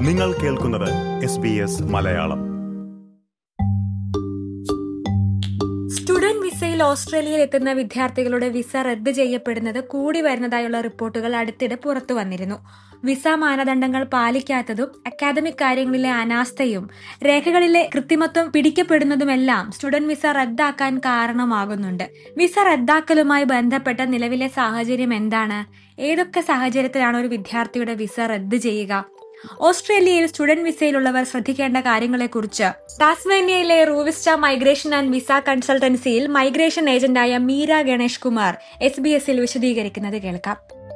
നിങ്ങൾ കേൾക്കുന്നത് S B S Malayalam student വിസയിൽ ഓസ്ട്രേലിയയിൽ എത്തുന്ന വിദ്യാർത്ഥികളുടെ വിസ റദ്ദ് ചെയ്യപ്പെടുന്നത് കൂടി വരുന്നതായുള്ള റിപ്പോർട്ടുകൾ അടുത്തിടെ പുറത്തു വന്നിരുന്നു വിസ മാനദണ്ഡങ്ങൾ പാലിക്കാത്തതും അക്കാദമിക് കാര്യങ്ങളിലെ അനാസ്ഥയും രേഖകളിലെ കൃത്രിമത്വം പിടിക്കപ്പെടുന്നതുമെല്ലാം സ്റ്റുഡന്റ് വിസ റദ്ദാക്കാൻ കാരണമാകുന്നുണ്ട് വിസ റദ്ദാക്കലുമായി ബന്ധപ്പെട്ട നിലവിലെ സാഹചര്യം എന്താണ് ഏതൊക്കെ സാഹചര്യത്തിലാണ് ഒരു വിദ്യാർത്ഥിയുടെ വിസ റദ്ദ് ചെയ്യുക ഓസ്ട്രേലിയയിൽ സ്റ്റുഡന്റ് വിസയിലുള്ളവർ ശ്രദ്ധിക്കേണ്ട കാര്യങ്ങളെക്കുറിച്ച് ടാസ്മേനിയയിലെ റൂവിസ്റ്റ മൈഗ്രേഷൻ ആൻഡ് വിസ കൺസൾട്ടൻസിയിൽ മൈഗ്രേഷൻ ഏജന്റായ മീര ഗണേഷ് കുമാർ എസ് ബി എസിൽ വിശദീകരിക്കുന്നത് കേൾക്കാം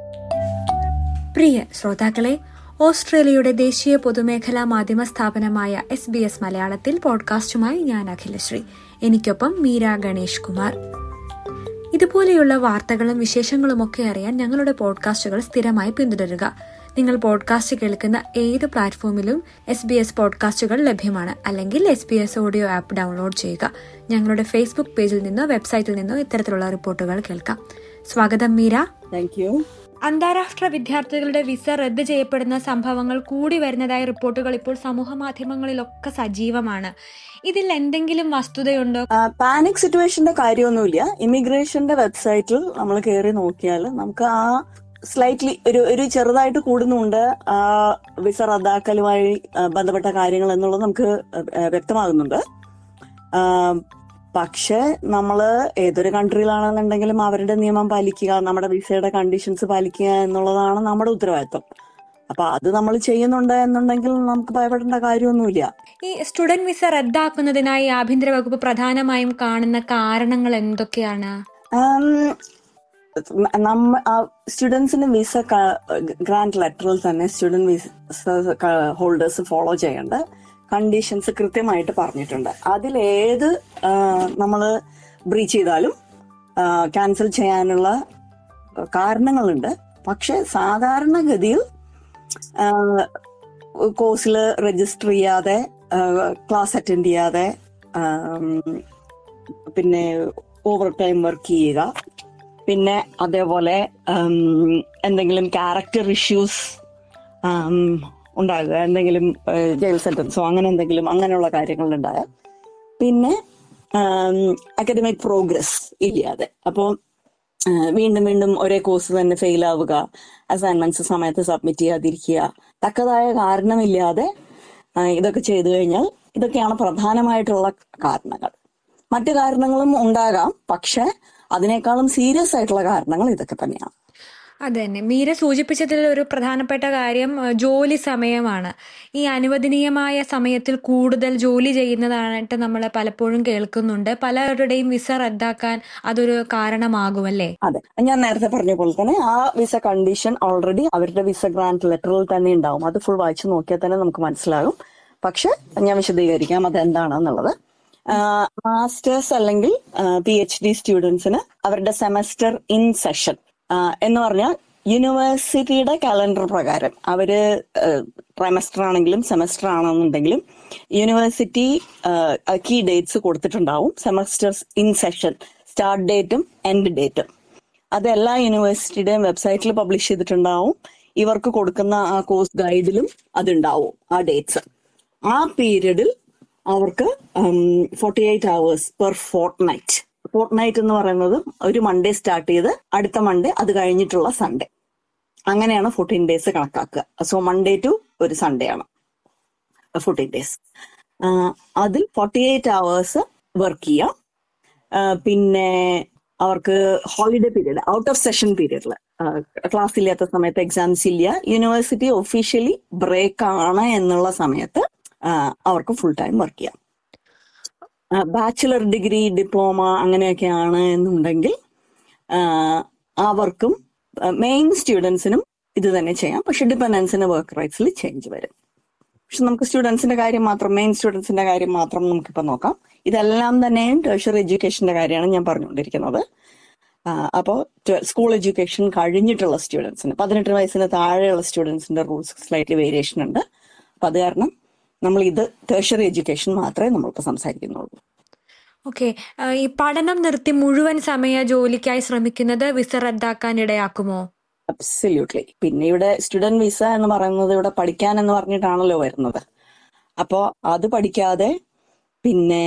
പ്രിയ ശ്രോതാക്കളെ ഓസ്ട്രേലിയയുടെ ദേശീയ പൊതുമേഖലാ മാധ്യമ സ്ഥാപനമായ എസ് ബി എസ് മലയാളത്തിൽ പോഡ്കാസ്റ്റുമായി ഞാൻ അഖിലശ്രീ എനിക്കൊപ്പം മീര ഗണേഷ് കുമാർ ഇതുപോലെയുള്ള വാർത്തകളും വിശേഷങ്ങളും ഒക്കെ അറിയാൻ ഞങ്ങളുടെ പോഡ്കാസ്റ്റുകൾ സ്ഥിരമായി പിന്തുടരുക നിങ്ങൾ പോഡ്കാസ്റ്റ് കേൾക്കുന്ന ഏത് പ്ലാറ്റ്ഫോമിലും എസ് ബി എസ് പോഡ്കാസ്റ്റുകൾ ലഭ്യമാണ് അല്ലെങ്കിൽ S B S audio app download ചെയ്യുക ഞങ്ങളുടെ ഫേസ്ബുക്ക് പേജിൽ നിന്നോ വെബ്സൈറ്റിൽ നിന്നോ ഇത്തരത്തിലുള്ള റിപ്പോർട്ടുകൾ കേൾക്കാം സ്വാഗതം മീര താങ്ക് യു അന്താരാഷ്ട്ര വിദ്യാർത്ഥികളുടെ വിസ റദ്ദ് ചെയ്യപ്പെടുന്ന സംഭവങ്ങൾ കൂടി വരുന്നതായ റിപ്പോർട്ടുകൾ ഇപ്പോൾ സമൂഹ മാധ്യമങ്ങളിലൊക്കെ സജീവമാണ് ഇതിൽ എന്തെങ്കിലും വസ്തുതയുണ്ടോ പാനിക് സിറ്റുവേഷന്റെ കാര്യമൊന്നുമില്ല ഇമിഗ്രേഷന്റെ വെബ്സൈറ്റിൽ നമ്മൾ കയറി നോക്കിയാൽ നമുക്ക് ആ സ്ലൈറ്റ്ലി ഒരു ഒരു ചെറുതായിട്ട് കൂടുന്നുണ്ട് ആ വിസ റദ്ദാക്കലുമായി ആ, ബന്ധപ്പെട്ട കാര്യങ്ങൾ എന്നുള്ളത് നമുക്ക് ആ, വ്യക്തമാകുന്നുണ്ട് ആ, പക്ഷെ നമ്മള് ഏതൊരു കൺട്രിയിലാണെന്നുണ്ടെങ്കിലും അവരുടെ നിയമം പാലിക്കുക നമ്മുടെ വിസയുടെ കണ്ടീഷൻസ് പാലിക്കുക എന്നുള്ളതാണ് നമ്മുടെ ഉത്തരവാദിത്വം അപ്പൊ അത് നമ്മൾ ചെയ്യുന്നുണ്ട് എന്നുണ്ടെങ്കിൽ നമുക്ക് ഭയപ്പെടേണ്ട കാര്യമൊന്നുമില്ല ഈ സ്റ്റുഡന്റ് വിസ റദ്ദാക്കുന്നതിനായി ആഭ്യന്തര വകുപ്പ് പ്രധാനമായും കാണുന്ന കാരണങ്ങൾ എന്തൊക്കെയാണ് ആം, നമ്മ സ്റ്റുഡൻസിന് വിസ ഗ്രാൻഡ് ലെറ്ററിൽ തന്നെ സ്റ്റുഡന്റ് വിസ ഹോൾഡേഴ്സ് ഫോളോ ചെയ്യേണ്ട കണ്ടീഷൻസ് കൃത്യമായിട്ട് പറഞ്ഞിട്ടുണ്ട് അതിലേത് നമ്മൾ ബ്രീച്ച് ചെയ്താലും ക്യാൻസൽ ചെയ്യാനുള്ള കാരണങ്ങളുണ്ട് പക്ഷെ സാധാരണഗതിയിൽ കോഴ്സിൽ രജിസ്റ്റർ ചെയ്യാതെ ക്ലാസ് അറ്റൻഡ് ചെയ്യാതെ ആം, പിന്നെ ഓവർ ടൈം വർക്ക് ചെയ്യുക പിന്നെ അതേപോലെ ഉം, എന്തെങ്കിലും ക്യാരക്ടർ ഇഷ്യൂസ് ഉണ്ടാകുക എന്തെങ്കിലും ജയിൽ സെന്റൻസോ അങ്ങനെ എന്തെങ്കിലും അങ്ങനെയുള്ള കാര്യങ്ങൾ ഉണ്ടായാൽ പിന്നെ അക്കാഡമിക് പ്രോഗ്രസ് ഇല്ലാതെ അപ്പോൾ വീണ്ടും വീണ്ടും ഒരേ കോഴ്സ് തന്നെ ഫെയിൽ ആവുക അസൈൻമെന്റ്സ് സമയത്ത് സബ്മിറ്റ് ചെയ്യാതിരിക്കുക തക്കതായ കാരണമില്ലാതെ ആ, ഇതൊക്കെ ചെയ്തു കഴിഞ്ഞാൽ ഇതൊക്കെയാണ് പ്രധാനമായിട്ടുള്ള കാരണങ്ങൾ മറ്റു കാരണങ്ങളും ഉണ്ടാകാം പക്ഷെ അതിനേക്കാളും സീരിയസ് ആയിട്ടുള്ള കാരണങ്ങൾ ഇതൊക്കെ തന്നെയാണ് അത് തന്നെ മീര സൂചിപ്പിച്ചതിൽ ഒരു പ്രധാനപ്പെട്ട കാര്യം ഏഹ്, ജോലി സമയമാണ് ഈ അനുവദനീയമായ സമയത്തിൽ കൂടുതൽ ജോലി ചെയ്യുന്നതായിട്ട് നമ്മൾ പലപ്പോഴും കേൾക്കുന്നുണ്ട് പലരുടെയും വിസ റദ്ദാക്കാൻ അതൊരു കാരണമാകുമല്ലേ അതെ ഞാൻ നേരത്തെ പറഞ്ഞ പോലെ തന്നെ ആ വിസ കണ്ടീഷൻ ഓൾറെഡി അവരുടെ വിസ ഗ്രാന്റ് ലെറ്ററിൽ തന്നെ ഉണ്ടാവും അത് ഫുൾ വായിച്ചു നോക്കിയാൽ തന്നെ നമുക്ക് മനസ്സിലാകും പക്ഷെ ഞാൻ വിശദീകരിക്കാം അത് എന്താണെന്നുള്ളത് മാസ്റ്റേഴ്സ് അല്ലെങ്കിൽ പി എച്ച് ഡി സ്റ്റുഡൻസിന് അവരുടെ സെമസ്റ്റർ ഇൻ സെഷൻ എന്ന് പറഞ്ഞാൽ യൂണിവേഴ്സിറ്റിയുടെ കാലണ്ടർ പ്രകാരം അവര് ട്രൈമസ്റ്റർ ആണെങ്കിലും സെമസ്റ്റർ ആണെന്നുണ്ടെങ്കിലും യൂണിവേഴ്സിറ്റി കീ ഡേറ്റ്സ് കൊടുത്തിട്ടുണ്ടാവും സെമസ്റ്റർ ഇൻ സെഷൻ സ്റ്റാർട്ട് ഡേറ്റും എൻഡ് ഡേറ്റും അത് എല്ലാ യൂണിവേഴ്സിറ്റിയുടെയും വെബ്സൈറ്റിൽ പബ്ലിഷ് ചെയ്തിട്ടുണ്ടാവും ഇവർക്ക് കൊടുക്കുന്ന ആ കോഴ്സ് ഗൈഡിലും അതുണ്ടാവും ആ ഡേറ്റ്സ് ആ പീരീഡിൽ അവർക്ക് forty eight hours per fortnight fortnight എന്ന് പറയുന്നത് ഒരു മൺഡേ സ്റ്റാർട്ട് ചെയ്ത് അടുത്ത മൺഡേ അത് കഴിഞ്ഞിട്ടുള്ള സൺഡേ അങ്ങനെയാണ് ഫോർട്ടീൻ ഡേയ്സ് കണക്കാക്കുക സോ മൺഡേ ടു ഒരു സൺഡേ ആണ് ഫോർട്ടീൻ ഡേയ്സ് അതിൽ ഫോർട്ടി എയ്റ്റ് അവേഴ്സ് വർക്ക് ചെയ്യാം ആ, പിന്നെ അവർക്ക് holiday period out of session പീരീഡിൽ ക്ലാസ് ഇല്ലാത്ത സമയത്ത് എക്സാംസ് ഇല്ല യൂണിവേഴ്സിറ്റി ഒഫീഷ്യലി ബ്രേക്ക് ആണ് എന്നുള്ള സമയത്ത് ആ, അവർക്ക് ഫുൾ ടൈം വർക്ക് ചെയ്യാം ബാച്ചിലർ ഡിഗ്രി ഡിപ്ലോമ അങ്ങനെയൊക്കെയാണ് എന്നുണ്ടെങ്കിൽ ആ, അവർക്കും മെയിൻ സ്റ്റുഡൻസിനും ഇത് തന്നെ ചെയ്യാം പക്ഷെ ഡിപ്പെൻഡൻസിന് വർക്ക് റൈറ്റ്സിൽ ചേഞ്ച് വരും പക്ഷെ നമുക്ക് സ്റ്റുഡൻസിന്റെ കാര്യം മാത്രം മെയിൻ സ്റ്റുഡൻസിന്റെ കാര്യം മാത്രം നമുക്കിപ്പോ നോക്കാം ഇതെല്ലാം തന്നെയും ടേഴ്ഷറി എഡ്യൂക്കേഷന്റെ കാര്യമാണ് ഞാൻ പറഞ്ഞുകൊണ്ടിരിക്കുന്നത് അപ്പോൾ സ്കൂൾ എഡ്യൂക്കേഷൻ കഴിഞ്ഞിട്ടുള്ള സ്റ്റുഡൻസിന് പതിനെട്ട് വയസ്സിന് താഴെയുള്ള സ്റ്റുഡൻസിന്റെ റൂൾസ് സ്ലൈറ്റ്ലി വേരിയേഷൻ ഉണ്ട് അപ്പൊ അത് കാരണം നമ്മൾ ഇത് ടേഴ്ഷറി എഡ്യൂക്കേഷൻ മാത്രമേ നമ്മളിപ്പോൾ സംസാരിക്കുന്നുള്ളൂ ഓക്കെ ഈ പഠനം നിർത്തി മുഴുവൻ സമയ ജോലിക്കായി ശ്രമിക്കുന്നത് വിസ റദ്ദാക്കാൻ ഇടയാക്കുമോ അബ്സല്യൂട്ട്ലി പിന്നെ ഇവിടെ സ്റ്റുഡന്റ് വിസ എന്ന് പറയുന്നത് ഇവിടെ പഠിക്കാൻ എന്ന് പറഞ്ഞിട്ടാണല്ലോ വരുന്നത് അപ്പോ അത് പഠിക്കാതെ പിന്നെ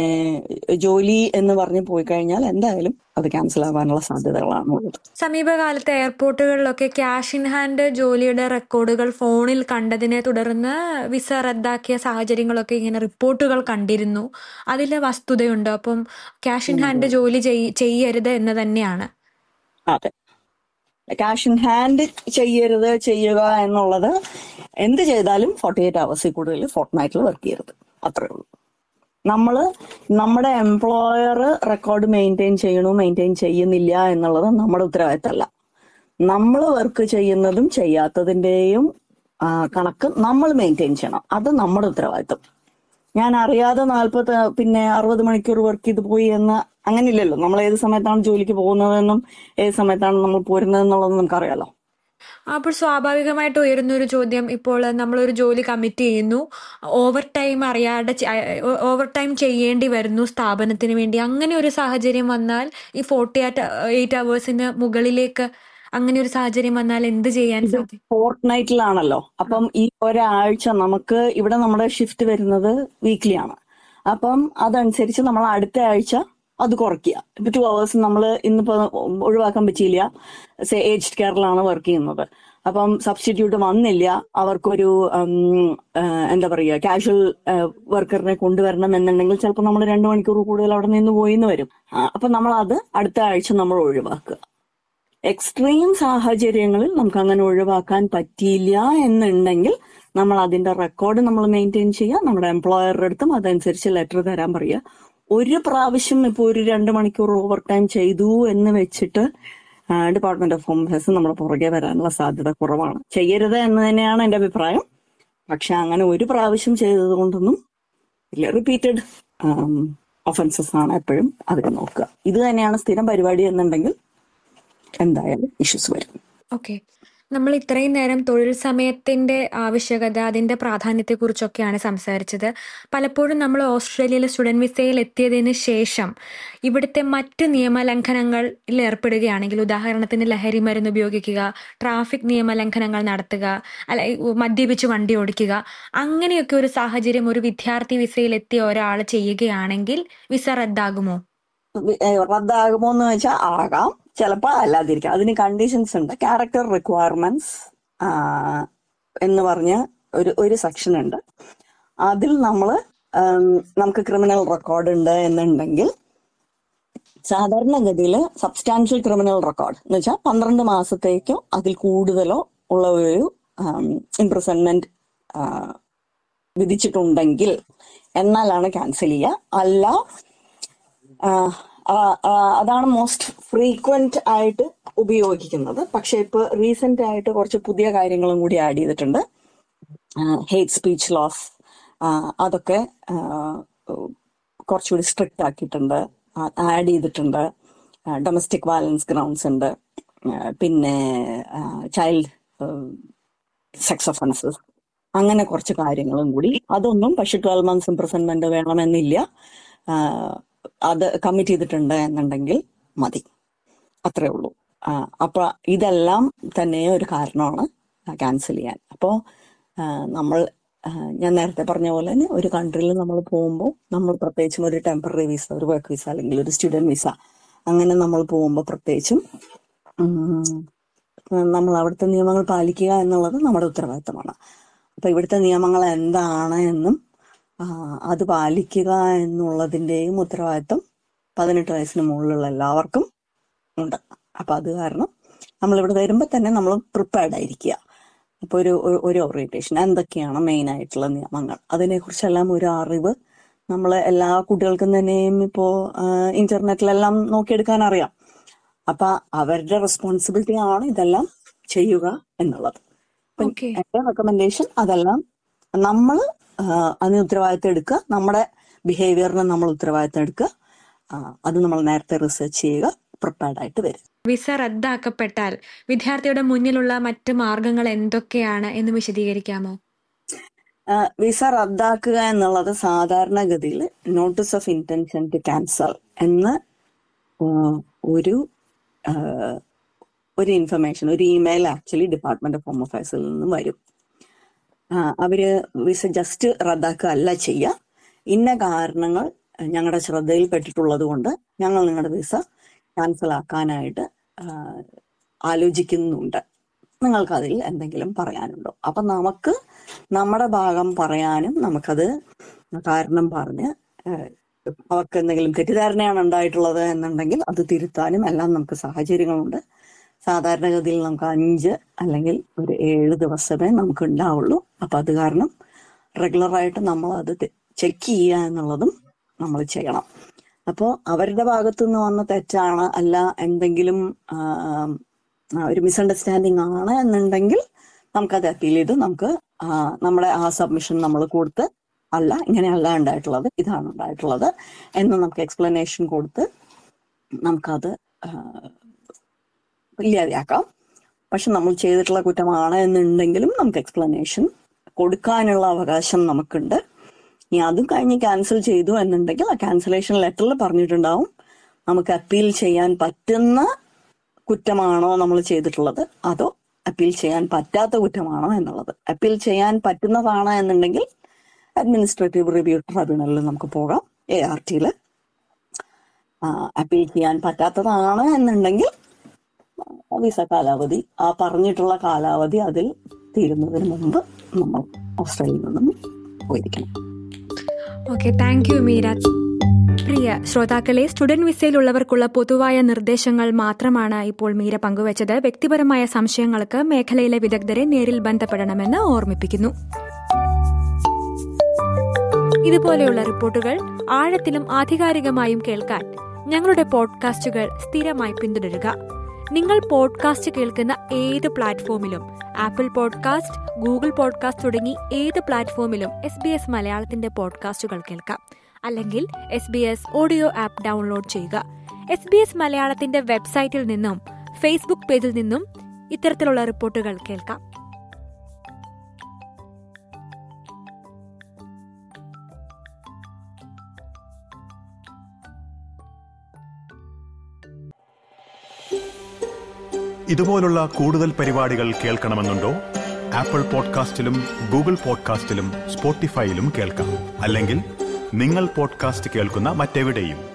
ജോലി എന്ന് പറഞ്ഞ് പോയി കഴിഞ്ഞാൽ എന്തായാലും അത് ക്യാൻസൽ ആവാനുള്ള സാധ്യതകളാണ് ഉള്ളത് സമീപകാലത്ത് എയർപോർട്ടുകളിലൊക്കെ ക്യാഷ് ഇൻ ഹാൻഡ് ജോലിയുടെ റെക്കോർഡുകൾ ഫോണിൽ കണ്ടതിനെ തുടർന്ന് വിസ റദ്ദാക്കിയ സാഹചര്യങ്ങളൊക്കെ ഇങ്ങനെ റിപ്പോർട്ടുകൾ കണ്ടിരുന്നു അതിലെ വസ്തുതയുണ്ട് അപ്പം ക്യാഷ് ഇൻ ഹാൻഡ് ജോലി ചെയ്- ചെയ്യരുത് എന്ന് തന്നെയാണ് അതെ ക്യാഷ് ഇൻ ഹാൻഡ് ചെയ്യരുത് ചെയ്യുക എന്നുള്ളത് എന്ത് ചെയ്താലും ഫോർട്ടി എയ്റ്റ് അവേഴ്സിൽ കൂടുതൽ ഫോർട്ട് നൈറ്റിൽ വർക്ക് ചെയ്യരുത് അത്രേ ഉള്ളൂ നമ്മൾ നമ്മുടെ എംപ്ലോയർ റെക്കോർഡ് മെയിൻറ്റെയിൻ ചെയ്യണോ മെയിൻറ്റെയിൻ ചെയ്യുന്നില്ല എന്നുള്ളത് നമ്മുടെ ഉത്തരവാദിത്തമല്ല നമ്മൾ വർക്ക് ചെയ്യുന്നതും ചെയ്യാത്തതിന്റെയും ആ, കണക്ക് നമ്മൾ മെയിൻറ്റെയിൻ ചെയ്യണം അത് നമ്മുടെ ഉത്തരവാദിത്തം ഞാൻ അറിയാതെ നാൽപ്പത് പിന്നെ അറുപത് മണിക്കൂർ വർക്ക് ചെയ്ത് പോയി എന്ന് അങ്ങനെ ഇല്ലല്ലോ നമ്മൾ ഏത് സമയത്താണ് ജോലിക്ക് പോകുന്നതെന്നും ഏത് സമയത്താണ് നമ്മൾ പോരുന്നതെന്നുള്ളത് നമുക്കറിയാലോ അപ്പോൾ സ്വാഭാവികമായിട്ട് ഉയരുന്ന ഒരു ചോദ്യം ഇപ്പോൾ നമ്മളൊരു ജോലി കമ്മിറ്റ് ചെയ്യുന്നു ഓവർ ടൈം അറിയാതെ ഓവർ ടൈം ചെയ്യേണ്ടി വരുന്നു സ്ഥാപനത്തിന് വേണ്ടി അങ്ങനെ ഒരു സാഹചര്യം വന്നാൽ ഈ ഫോർട്ടി എയ്റ്റ് അവേഴ്സിന് മുകളിലേക്ക് അങ്ങനെ ഒരു സാഹചര്യം വന്നാൽ എന്ത് ചെയ്യാൻ സാധിക്കും ഫോർട്ട് നൈറ്റിലാണല്ലോ അപ്പം ഈ ഒരാഴ്ച നമുക്ക് ഇവിടെ നമ്മുടെ ഷിഫ്റ്റ് വരുന്നത് വീക്ക്ലി ആണ് അപ്പം അതനുസരിച്ച് നമ്മൾ അടുത്ത ആഴ്ച അത് കുറയ്ക്കുക ഇപ്പൊ ടു അവേഴ്സ് നമ്മൾ ഇന്നിപ്പോ ഒഴിവാക്കാൻ പറ്റിയില്ല സേ ഏജ്ഡ് കെയറിലാണ് വർക്ക് ചെയ്യുന്നത് അപ്പം സബ്സ്റ്റിറ്റ്യൂട്ട് വന്നില്ല അവർക്കൊരു ഉം, ആ, എന്താ പറയുക കാഷ്വൽ വർക്കറിനെ കൊണ്ടുവരണം എന്നുണ്ടെങ്കിൽ ചിലപ്പോൾ നമ്മൾ രണ്ടു മണിക്കൂർ കൂടുതൽ അവിടെ നിന്ന് പോയി എന്ന് വരും ആ, അപ്പൊ നമ്മൾ അത് അടുത്ത ആഴ്ച നമ്മൾ ഒഴിവാക്കുക എക്സ്ട്രീം സാഹചര്യങ്ങളിൽ നമുക്ക് അങ്ങനെ ഒഴിവാക്കാൻ പറ്റിയില്ല എന്നുണ്ടെങ്കിൽ നമ്മൾ അതിന്റെ റെക്കോർഡ് നമ്മൾ മെയിൻറ്റെയിൻ ചെയ്യുക നമ്മുടെ എംപ്ലോയറുടെ അടുത്തും അതനുസരിച്ച് ലെറ്റർ തരാൻ പറയുക ഒരു പ്രാവശ്യം ഇപ്പോൾ ഒരു രണ്ട് മണിക്കൂർ ഓവർ ടൈം ചെയ്തു എന്ന് വെച്ചിട്ട് ഡിപ്പാർട്ട്മെന്റ് ഓഫ് ഹോം അഫയേഴ്സ് നമ്മുടെ പുറകെ വരാനുള്ള സാധ്യത കുറവാണ് ചെയ്യരുത് എന്ന് തന്നെയാണ് എന്റെ അഭിപ്രായം പക്ഷെ അങ്ങനെ ഒരു പ്രാവശ്യം ചെയ്തത് കൊണ്ടൊന്നും ഇല്ല റിപ്പീറ്റഡ് ഒഫൻസസ് ആണ് എപ്പോഴും അതിൽ നോക്കുക ഇത് തന്നെയാണ് സ്ഥിരം പരിപാടി എന്നുണ്ടെങ്കിൽ എന്തായാലും ഇഷ്യൂസ് വരും ഓക്കെ നമ്മൾ ഇത്രയും നേരം തൊഴിൽ സമയത്തിന്റെ ആവശ്യകത അതിന്റെ പ്രാധാന്യത്തെക്കുറിച്ചൊക്കെയാണ് സംസാരിച്ചത് പലപ്പോഴും നമ്മൾ ഓസ്ട്രേലിയയിലെ സ്റ്റുഡന്റ് വിസയിൽ എത്തിയതിന് ശേഷം ഇവിടുത്തെ മറ്റ് നിയമലംഘനങ്ങളിൽ ഏർപ്പെടുകയാണെങ്കിൽ ഉദാഹരണത്തിന് ലഹരി മരുന്ന് ഉപയോഗിക്കുക ട്രാഫിക് നിയമലംഘനങ്ങൾ നടത്തുക അല്ല മദ്യപിച്ച് വണ്ടി ഓടിക്കുക അങ്ങനെയൊക്കെ ഒരു സാഹചര്യം ഒരു വിദ്യാർത്ഥി വിസയിൽ എത്തിയ ഒരാൾ ചെയ്യുകയാണെങ്കിൽ വിസ റദ്ദാകുമോ വി- ഏ, റദ്ദാകുമോ എന്ന് വെച്ചാൽ ആകാം ചിലപ്പോൾ അല്ലാതിരിക്കാം അതിന് കണ്ടീഷൻസ് ഉണ്ട് ക്യാരക്ടർ റിക്വയർമെന്റ്സ് എന്ന് പറഞ്ഞ ഒരു ഒരു സെക്ഷൻ ഉണ്ട് അതിൽ നമ്മൾ നമുക്ക് ക്രിമിനൽ റെക്കോർഡ് ഉണ്ട് എന്നുണ്ടെങ്കിൽ സാധാരണഗതിയിൽ സബ്സ്റ്റാൻഷ്യൽ ക്രിമിനൽ റെക്കോർഡ് എന്ന് വെച്ചാൽ പന്ത്രണ്ട് മാസത്തേക്കോ അതിൽ കൂടുതലോ ഉള്ള ഒരു ഇംപ്രസൺമെന്റ് വിധിച്ചിട്ടുണ്ടെങ്കിൽ എന്നാലാണ് ക്യാൻസൽ ചെയ്യുക അല്ല ആഹ് ആ- ആ- അതാണ് മോസ്റ്റ് ഫ്രീക്വന്റ് ആയിട്ട് ഉപയോഗിക്കുന്നത് പക്ഷെ ഇപ്പൊ റീസെന്റ് ആയിട്ട് കുറച്ച് പുതിയ കാര്യങ്ങളും കൂടി ആഡ് ചെയ്തിട്ടുണ്ട് ഹേറ്റ് സ്പീച്ച് ലോസ് അതൊക്കെ ആഹ് കുറച്ചുകൂടി സ്ട്രിക്റ്റ് ആക്കിയിട്ടുണ്ട് ആഡ് ചെയ്തിട്ടുണ്ട് ഡൊമസ്റ്റിക് വയലൻസ് ഗ്രൗണ്ട്സ് ഉണ്ട് ആഹ് പിന്നെ ചൈൽഡ് സെക്സ് ഒഫൻസസ് അങ്ങനെ കുറച്ച് കാര്യങ്ങളും കൂടി അതൊന്നും പക്ഷെ ട്വൽവ് മന്ത്സ് ഇംപ്രസൺമെന്റ് വേണമെന്നില്ല ആഹ് അത് കമ്മിറ്റ് ചെയ്തിട്ടുണ്ട് എന്നുണ്ടെങ്കിൽ മതി അത്രേ ഉള്ളൂ ആ, അപ്പൊ ഇതെല്ലാം തന്നെ ഒരു കാരണമാണ് ക്യാൻസൽ ചെയ്യാൻ അപ്പോൾ നമ്മൾ ആ, ഞാൻ നേരത്തെ പറഞ്ഞ പോലെ തന്നെ ഒരു കൺട്രിയിൽ നമ്മൾ പോകുമ്പോൾ നമ്മൾ പ്രത്യേകിച്ചും ഒരു ടെമ്പററി വിസ ഒരു വർക്ക് വിസ അല്ലെങ്കിൽ ഒരു സ്റ്റുഡന്റ് വിസ അങ്ങനെ നമ്മൾ പോകുമ്പോൾ പ്രത്യേകിച്ചും ഉം, നമ്മൾ അവിടുത്തെ നിയമങ്ങൾ പാലിക്കുക എന്നുള്ളത് നമ്മുടെ ഉത്തരവാദിത്തമാണ് അപ്പൊ ഇവിടുത്തെ നിയമങ്ങൾ എന്താണ് എന്നും ആ, അത് പാലിക്കുക എന്നുള്ളതിന്റെയും ഉത്തരവാദിത്തം പതിനെട്ട് വയസ്സിന് മുകളിലുള്ള എല്ലാവർക്കും ഉണ്ട് അപ്പൊ അത് കാരണം നമ്മൾ ഇവിടെ വരുമ്പോൾ തന്നെ നമ്മൾ പ്രിപ്പയർഡ് ആയിരിക്കുക ഇപ്പൊ ഒരു ഒരു- ഒരു ഓറിയന്റേഷൻ എന്തൊക്കെയാണ് മെയിൻ ആയിട്ടുള്ള നിയമങ്ങൾ അതിനെക്കുറിച്ചെല്ലാം ഒരു അറിവ് നമ്മൾ എല്ലാ കുട്ടികൾക്കും തന്നെയും ഇപ്പോ ഇന്റർനെറ്റിലെല്ലാം നോക്കിയെടുക്കാൻ അറിയാം അപ്പൊ അവരുടെ റെസ്പോൺസിബിലിറ്റി ആണ് ഇതെല്ലാം ചെയ്യുക എന്നുള്ളത് അപ്പൊ ഓക്കെ എന്റെ റെക്കമെൻഡേഷൻ അതെല്ലാം നമ്മൾ അതിന് ഉത്തരവാദിത്തം എടുക്കുക നമ്മുടെ ബിഹേവിയറിന് നമ്മൾ ഉത്തരവാദിത്തം എടുക്കുക ആ, അത് നമ്മൾ നേരത്തെ റിസർച്ച് ചെയ്യുക പ്രിപ്പയർഡ് ആയിട്ട് വരും വിസ റദ്ദാക്കപ്പെട്ടാൽ വിദ്യാർത്ഥിയുടെ മുന്നിലുള്ള മറ്റ് മാർഗങ്ങൾ എന്തൊക്കെയാണ് എന്ന് വിശദീകരിക്കാമോ ആ, വിസ റദ്ദാക്കുക എന്നുള്ളത് സാധാരണഗതിയിൽ notice of intention to cancel എന്ന ആ, ഒരു ആ, ഒരു ഇൻഫർമേഷൻ ഒരു email actually department of home അഫയേഴ്സിൽ നിന്നും വരും ആ, അവര് വിസ ജസ്റ്റ് റദ്ദാക്കുക അല്ല ചെയ്യുക ഇന്ന കാരണങ്ങൾ ഞങ്ങളുടെ ശ്രദ്ധയിൽപ്പെട്ടിട്ടുള്ളത് കൊണ്ട് ഞങ്ങൾ നിങ്ങളുടെ വിസ ക്യാൻസൽ ആക്കാനായിട്ട് ആ, ആലോചിക്കുന്നുണ്ട് നിങ്ങൾക്ക് അതിൽ എന്തെങ്കിലും പറയാനുണ്ടോ അപ്പൊ നമുക്ക് നമ്മുടെ ഭാഗം പറയാനും നമുക്കത് കാരണം പറഞ്ഞ് ഏഹ്, അവർക്ക് എന്തെങ്കിലും തെറ്റിദ്ധാരണയാണ് ഉണ്ടായിട്ടുള്ളത് എന്നുണ്ടെങ്കിൽ അത് തിരുത്താനും എല്ലാം നമുക്ക് സാഹചര്യങ്ങളുണ്ട് സാധാരണഗതിയിൽ നമുക്ക് അഞ്ച് അല്ലെങ്കിൽ ഒരു ഏഴ് ദിവസമേ നമുക്ക് ഉണ്ടാവുള്ളൂ അപ്പൊ അത് കാരണം റെഗുലറായിട്ട് നമ്മൾ അത് ചെക്ക് ചെയ്യുക എന്നുള്ളതും നമ്മൾ ചെയ്യണം അപ്പോൾ അവരുടെ ഭാഗത്തു നിന്ന് വന്ന തെറ്റാണ് അല്ല എന്തെങ്കിലും ആ, ആ, ഒരു മിസ്അണ്ടർസ്റ്റാൻഡിങ് ആണ് എന്നുണ്ടെങ്കിൽ നമുക്കത് അപ്പീൽ ചെയ്ത് നമുക്ക് ആ, നമ്മുടെ ആ സബ്മിഷൻ നമ്മൾ കൊടുത്ത് അല്ല ഇങ്ങനെയല്ല ഉണ്ടായിട്ടുള്ളത് ഇതാണ് ഉണ്ടായിട്ടുള്ളത് എന്ന് നമുക്ക് എക്സ്പ്ലനേഷൻ കൊടുത്ത് നമുക്കത് ആ, ഇല്ലാതെയാക്കാം പക്ഷെ നമ്മൾ ചെയ്തിട്ടുള്ള കുറ്റമാണ് എന്നുണ്ടെങ്കിലും നമുക്ക് എക്സ്പ്ലനേഷൻ കൊടുക്കാനുള്ള അവകാശം നമുക്കുണ്ട് ഇനി അതും കഴിഞ്ഞ് ക്യാൻസൽ ചെയ്തു എന്നുണ്ടെങ്കിൽ ആ ക്യാൻസലേഷൻ ലെറ്ററിൽ പറഞ്ഞിട്ടുണ്ടാവും നമുക്ക് അപ്പീൽ ചെയ്യാൻ പറ്റുന്ന കുറ്റമാണോ നമ്മൾ ചെയ്തിട്ടുള്ളത് അതോ അപ്പീൽ ചെയ്യാൻ പറ്റാത്ത കുറ്റമാണോ എന്നുള്ളത് അപ്പീൽ ചെയ്യാൻ പറ്റുന്നതാണ് എന്നുണ്ടെങ്കിൽ അഡ്മിനിസ്ട്രേറ്റീവ് റിവ്യൂ ട്രibunalൽ നമുക്ക് പോകാം എ ആർ ടിയിൽ അപ്പീൽ ചെയ്യാൻ പറ്റാത്തതാണ് എന്നുണ്ടെങ്കിൽ വിസ കാലാവധി ആ പറഞ്ഞിട്ടുള്ള കാലാവധി അതിൽ തീരുന്നതിന് മുമ്പ് നമ്മൾ ഓസ്ട്രേലിയയിൽ നിന്നും പോയിരിക്കണം ഓക്കെ താങ്ക് യു മീര പ്രിയ ശ്രോതാക്കളെ സ്റ്റുഡന്റ് വിസയിലുള്ളവർക്കുള്ള പൊതുവായ നിർദ്ദേശങ്ങൾ മാത്രമാണ് ഇപ്പോൾ മീര പങ്കുവച്ചത് വ്യക്തിപരമായ സംശയങ്ങൾക്ക് മേഖലയിലെ വിദഗ്ധരെ നേരിൽ ബന്ധപ്പെടണമെന്ന് ഓർമ്മിപ്പിക്കുന്നു ഇതുപോലെയുള്ള റിപ്പോർട്ടുകൾ ആഴത്തിലും ആധികാരികമായും കേൾക്കാൻ ഞങ്ങളുടെ പോഡ്കാസ്റ്റുകൾ സ്ഥിരമായി പിന്തുടരുക നിങ്ങൾ പോഡ്കാസ്റ്റ് കേൾക്കുന്ന ഏത് പ്ലാറ്റ്ഫോമിലും ആപ്പിൾ പോഡ്കാസ്റ്റ് ഗൂഗിൾ പോഡ്കാസ്റ്റ് തുടങ്ങി ഏത് പ്ലാറ്റ്ഫോമിലും എസ് ബി എസ് മലയാളത്തിന്റെ പോഡ്കാസ്റ്റുകൾ കേൾക്കാം അല്ലെങ്കിൽ S B S audio app download ചെയ്യുക എസ് ബി എസ് മലയാളത്തിന്റെ വെബ്സൈറ്റിൽ നിന്നും ഫേസ്ബുക്ക് പേജിൽ നിന്നും ഇത്തരത്തിലുള്ള റിപ്പോർട്ടുകൾ കേൾക്കാം ഇതുപോലുള്ള കൂടുതൽ പരിപാടികൾ കേൾക്കണമെന്നുണ്ടോ ആപ്പിൾ പോഡ്കാസ്റ്റിലും ഗൂഗിൾ പോഡ്കാസ്റ്റിലും സ്പോട്ടിഫൈയിലും കേൾക്കാം അല്ലെങ്കിൽ നിങ്ങൾ പോഡ്കാസ്റ്റ് കേൾക്കുന്ന മറ്റെവിടെയും